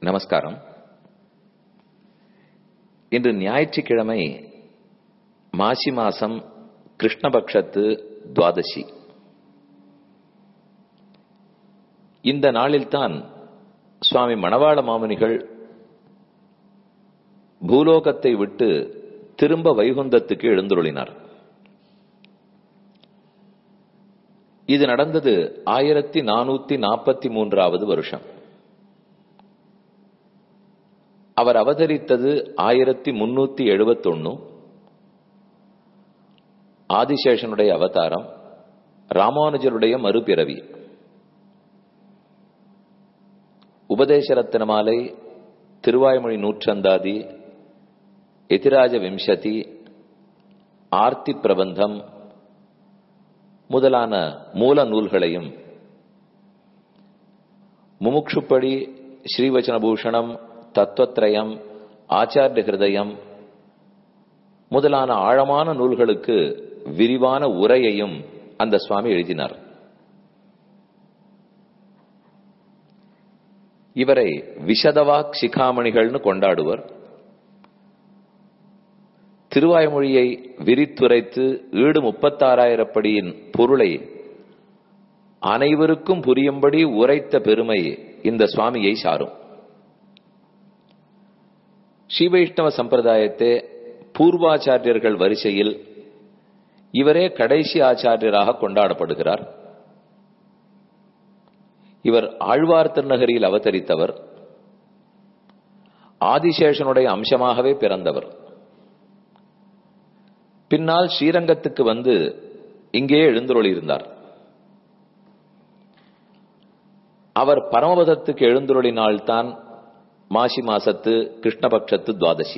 நமஸ்காரம் இன்று ஞாயிற்றுக்கிழமை மாசி மாசம் கிருஷ்ணபக்ஷத்து துவாதசி இந்த நாளில்தான் சுவாமி மணவாள மாமுனிகள் பூலோகத்தை விட்டு திரும்ப வைகுந்தத்துக்கு எழுந்துருளினார் இது நடந்தது ஆயிரத்தி நானூத்தி நாற்பத்தி மூன்றாவது வருஷம் அவர் அவதரித்தது ஆயிரத்தி முன்னூத்தி எழுபத்தொன்னு ஆதிசேஷனுடைய அவதாரம் ராமானுஜருடைய மறுபிறவி உபதேசரத்தின மாலை திருவாய்மொழி நூற்றந்தாதி எதிராஜ விம்சதி ஆர்த்தி பிரபந்தம் முதலான மூல நூல்களையும் முமுட்சுப்படி ஸ்ரீவச்சனபூஷணம் தத்துவத்ரயம் ஆச்சாரிய ஹிருதயம் முதலான ஆழமான நூல்களுக்கு விரிவான உரையையும் அந்த சுவாமி எழுதினார் இவரை விஷதவாக் சிகாமணிகள்னு கொண்டாடுவர் திருவாய்மொழியை விரித்துரைத்து ஈடு முப்பத்தாறாயிரப்படியின் பொருளை அனைவருக்கும் புரியும்படி உரைத்த பெருமை இந்த சுவாமியை சாரும் ஸ்ரீவைஷ்ணவ சம்பிரதாயத்தை பூர்வாச்சாரியர்கள் வரிசையில் இவரே கடைசி ஆச்சாரியராக கொண்டாடப்படுகிறார் இவர் ஆழ்வார் திருநகரியில் அவதரித்தவர் ஆதிசேஷனுடைய அம்சமாகவே பிறந்தவர் பின்னால் ஸ்ரீரங்கத்துக்கு வந்து இங்கே எழுந்துருளியிருந்தார் அவர் பரமபதத்துக்கு எழுந்துருளினால்தான் மாசி மாசத்து கிருஷ்ணபக்ஷத்து துவாதசி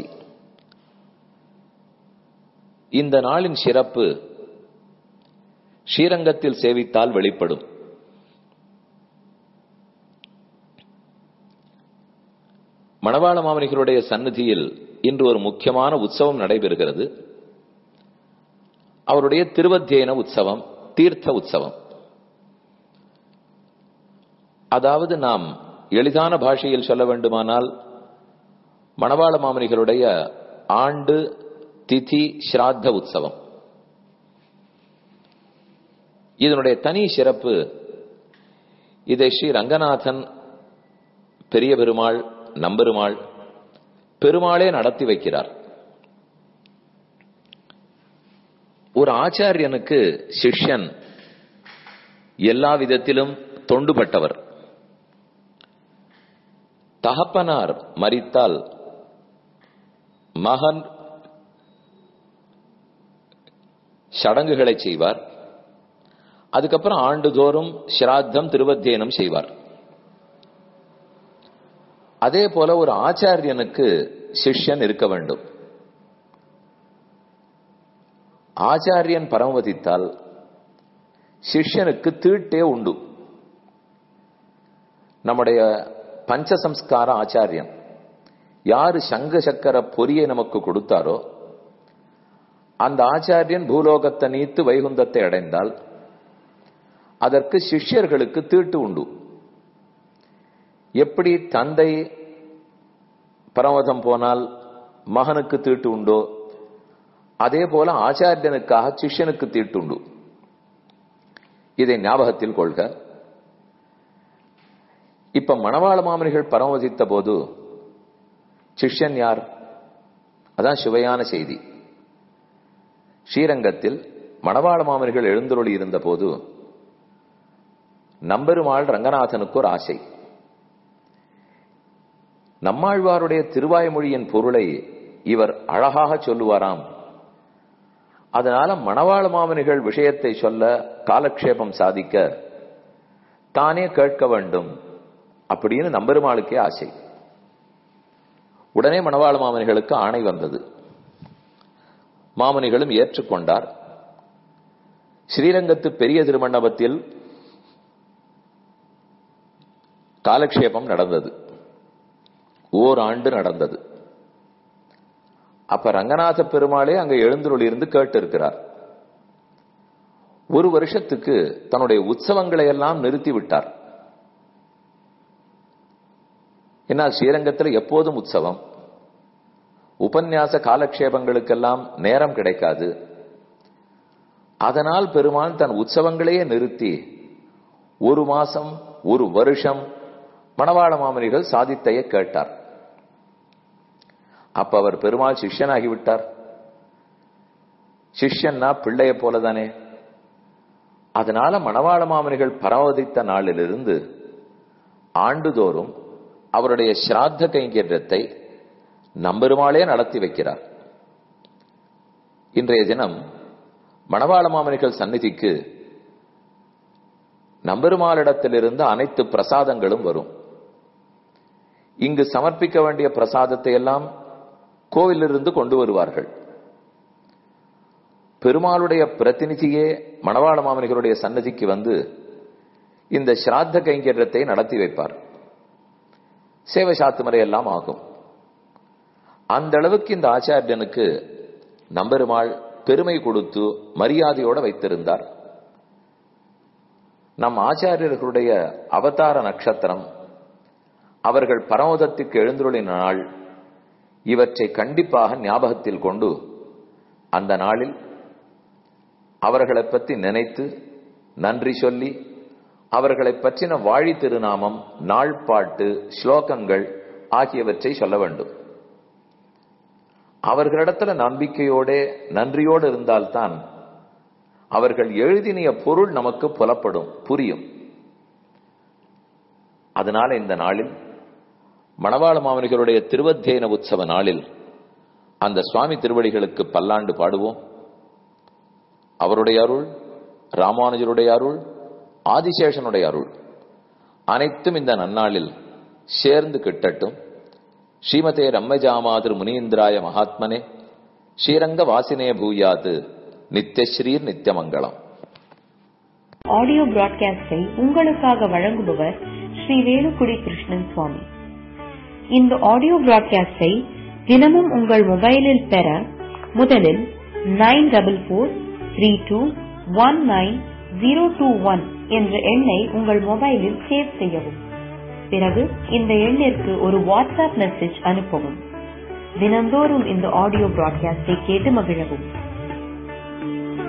இந்த நாளின் சிறப்பு ஸ்ரீரங்கத்தில் சேவித்தால் வெளிப்படும் மணவாள மாமனிகளுடைய சன்னதியில் இன்று ஒரு முக்கியமான உற்சவம் நடைபெறுகிறது அவருடைய திருவத்தியன உற்சவம் தீர்த்த உற்சவம் அதாவது நாம் எளிதான பாஷையில் சொல்ல வேண்டுமானால் மணவாள மாமனிகளுடைய ஆண்டு திதி ஸ்ராத்த உற்சவம் இதனுடைய தனி சிறப்பு இதை ஸ்ரீ ரங்கநாதன் பெரிய பெருமாள் நம்பெருமாள் பெருமாளே நடத்தி வைக்கிறார் ஒரு ஆச்சாரியனுக்கு சிஷ்யன் எல்லா விதத்திலும் தொண்டுபட்டவர் தகப்பனார் மறித்தால் மகன் சடங்குகளை செய்வார் அதுக்கப்புறம் ஆண்டுதோறும் சிராத்தம் திருவத்தியனம் செய்வார் அதே போல ஒரு ஆச்சாரியனுக்கு சிஷ்யன் இருக்க வேண்டும் ஆச்சாரியன் பரமவதித்தால் சிஷ்யனுக்கு தீட்டே உண்டு நம்முடைய பஞ்சசம்ஸ்கார ஆச்சாரியன் யாரு சங்க சக்கர பொறியை நமக்கு கொடுத்தாரோ அந்த ஆச்சாரியன் பூலோகத்தை நீத்து வைகுந்தத்தை அடைந்தால் அதற்கு சிஷ்யர்களுக்கு தீட்டு உண்டு எப்படி தந்தை பரமதம் போனால் மகனுக்கு தீட்டு உண்டோ அதே போல ஆச்சாரியனுக்காக சிஷ்யனுக்கு தீட்டுண்டு இதை ஞாபகத்தில் கொள்க இப்ப மணவாள மாமனிகள் பரமவதித்த போது சிஷ்யன் யார் அதான் சுவையான செய்தி ஸ்ரீரங்கத்தில் மணவாள மாமனிகள் எழுந்தருளி இருந்த போது நம்பெருமாள் ரங்கநாதனுக்கு ஒரு ஆசை நம்மாழ்வாருடைய திருவாய்மொழியின் பொருளை இவர் அழகாக சொல்லுவாராம் அதனால மணவாள மாமனிகள் விஷயத்தை சொல்ல காலக்ஷேபம் சாதிக்க தானே கேட்க வேண்டும் அப்படின்னு நம்பெருமாளுக்கே ஆசை உடனே மணவாள மாமனிகளுக்கு ஆணை வந்தது மாமனிகளும் ஏற்றுக்கொண்டார் ஸ்ரீரங்கத்து பெரிய திருமண்டபத்தில் காலக்ஷேபம் நடந்தது ஓராண்டு நடந்தது அப்ப ரங்கநாத பெருமாளே அங்க எழுந்துருள் இருந்து கேட்டு இருக்கிறார் ஒரு வருஷத்துக்கு தன்னுடைய உற்சவங்களை எல்லாம் நிறுத்தி விட்டார் ஏன்னா ஸ்ரீரங்கத்தில் எப்போதும் உற்சவம் உபன்யாச காலக்ஷேபங்களுக்கெல்லாம் நேரம் கிடைக்காது அதனால் பெருமான் தன் உற்சவங்களையே நிறுத்தி ஒரு மாசம் ஒரு வருஷம் மணவாள மாமனிகள் சாதித்தைய கேட்டார் அப்ப அவர் பெருமாள் சிஷ்யனாகிவிட்டார் சிஷ்யன்னா பிள்ளைய போலதானே அதனால மணவாள மாமனிகள் பரவதித்த நாளிலிருந்து ஆண்டுதோறும் அவருடைய ஸ்ராத்த கைங்கரியத்தை நம்பெருமாளே நடத்தி வைக்கிறார் இன்றைய தினம் மணவாள மாமனிகள் சந்நிதிக்கு நம்பெருமாளிடத்திலிருந்து அனைத்து பிரசாதங்களும் வரும் இங்கு சமர்ப்பிக்க வேண்டிய பிரசாதத்தை எல்லாம் கோவிலிருந்து கொண்டு வருவார்கள் பெருமாளுடைய பிரதிநிதியே மணவாள மாமனிகளுடைய சன்னதிக்கு வந்து இந்த ஸ்ராத்த கைங்கரியத்தை நடத்தி வைப்பார் சேவை சாத்து முறை எல்லாம் ஆகும் அந்த அளவுக்கு இந்த ஆச்சாரியனுக்கு நம்பெருமாள் பெருமை கொடுத்து மரியாதையோட வைத்திருந்தார் நம் ஆச்சாரியர்களுடைய அவதார நட்சத்திரம் அவர்கள் பரமோதத்துக்கு எழுந்துள்ள நாள் இவற்றை கண்டிப்பாக ஞாபகத்தில் கொண்டு அந்த நாளில் அவர்களை பற்றி நினைத்து நன்றி சொல்லி அவர்களை பற்றின வாழி திருநாமம் நாள்பாட்டு ஸ்லோகங்கள் ஆகியவற்றை சொல்ல வேண்டும் அவர்களிடத்துல நம்பிக்கையோட நன்றியோடு இருந்தால்தான் அவர்கள் எழுதினிய பொருள் நமக்கு புலப்படும் புரியும் அதனால இந்த நாளில் மணவாள மாமனிகளுடைய திருவத்தியன உற்சவ நாளில் அந்த சுவாமி திருவடிகளுக்கு பல்லாண்டு பாடுவோம் அவருடைய அருள் ராமானுஜருடைய அருள் ஆதிசேஷனுடைய அருள் அனைத்தும் இந்த நன்னாளில் சேர்ந்து கிட்டட்டும் ஸ்ரீமதே ரம்மஜாமாதிரு முனீந்திராய மகாத்மனே ஸ்ரீரங்க வாசினே பூயாது நித்யஸ்ரீர் நித்யமங்கலம் ஆடியோ பிராட்காஸ்டை உங்களுக்காக வழங்குபவர் ஸ்ரீ வேலுக்குடி கிருஷ்ணன் சுவாமி இந்த ஆடியோ பிராட்காஸ்டை தினமும் உங்கள் மொபைலில் பெற முதலில் nine double four three two one nine zero two one என்ற எண்ணை உங்கள் மொபைலில் சேவ் செய்யவும் பிறகு இந்த எண்ணிற்கு ஒரு வாட்ஸ்அப் மெசேஜ் அனுப்பவும் தினந்தோறும் இந்த ஆடியோ பிராட்காஸ்டை கேட்டு மகிழவும்